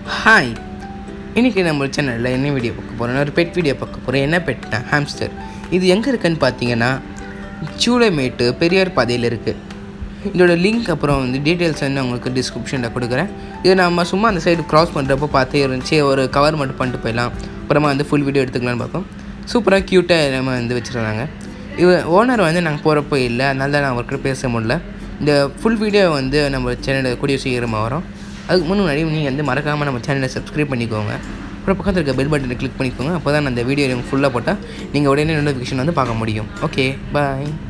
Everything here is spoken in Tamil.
ஹாய் இன்றைக்கி நம்ம சேனலில் என்ன வீடியோ பார்க்க போகிறோம் ஒரு பெட் வீடியோ பார்க்க போகிறோம் என்ன பெட்னா ஹாம்ஸ்டர் இது எங்கே இருக்குன்னு பார்த்தீங்கன்னா சூளைமேட்டு பெரியார் பாதையில் இருக்குது இதோட லிங்க் அப்புறம் வந்து டீட்டெயில்ஸ் வந்து உங்களுக்கு டிஸ்கிரிப்ஷனில் கொடுக்குறேன் இது நம்ம சும்மா அந்த சைடு க்ராஸ் பண்ணுறப்போ பார்த்து இருந்துச்சு ஒரு கவர் மட்டும் பண்ணிட்டு போயிடலாம் அப்புறமா வந்து ஃபுல் வீடியோ எடுத்துக்கலாம்னு பார்ப்போம் சூப்பராக க்யூட்டாக நம்ம வந்து வச்சுருந்தாங்க இவ ஓனர் வந்து நாங்கள் போகிறப்போ இல்லை அதனால தான் நான் அவர்கிட்ட பேச முடியல இந்த ஃபுல் வீடியோ வந்து நம்ம சேனலில் கூடிய சீக்கிரமாக வரும் அதுக்கு முன்னாடி நீங்கள் வந்து மறக்காமல் நம்ம சேனலை சப்ஸ்கிரைப் பண்ணிக்கோங்க அப்புறம் பக்கத்தில் இருக்க பெல் பட்டனை கிளிக் பண்ணிக்கோங்க அப்போ தான் அந்த வீடியோ ஃபுல்லாக போட்டால் நீங்கள் உடனே நோட்டிஃபிகேஷன் வந்து பார்க்க முடியும் ஓகே பாய்